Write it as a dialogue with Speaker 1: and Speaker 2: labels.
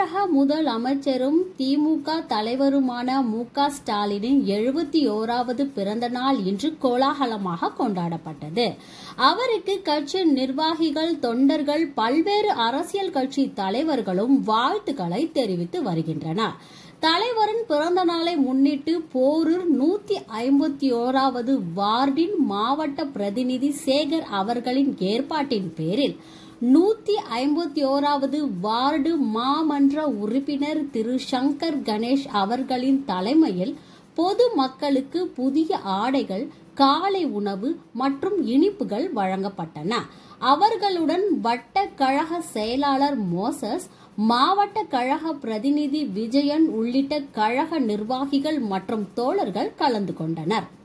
Speaker 1: தமிழக முதல் அமைச்சரும் திமுக தலைவருமான மு க ஸ்டாலினின் எழுபத்தி ஓராவது பிறந்த நாள் இன்று கோலாகலமாக கொண்டாடப்பட்டது அவருக்கு கட்சி நிர்வாகிகள் தொண்டர்கள் பல்வேறு அரசியல் கட்சி தலைவர்களும் வாழ்த்துக்களை தெரிவித்து வருகின்றனர் தலைவரின் பிறந்த நாளை முன்னிட்டு போரூர் நூத்தி ஐம்பத்தி ஓராவது வார்டின் மாவட்ட பிரதிநிதி சேகர் அவர்களின் ஏற்பாட்டின் பேரில் நூத்தி ஐம்பத்தி ஓராவது வார்டு மாமன்ற உறுப்பினர் திரு சங்கர் கணேஷ் அவர்களின் தலைமையில் பொது மக்களுக்கு புதிய ஆடைகள் காலை உணவு மற்றும் இனிப்புகள் வழங்கப்பட்டன அவர்களுடன் வட்ட கழக செயலாளர் மோசஸ் மாவட்ட கழக பிரதிநிதி விஜயன் உள்ளிட்ட கழக நிர்வாகிகள் மற்றும் தோழர்கள் கலந்து கொண்டனர்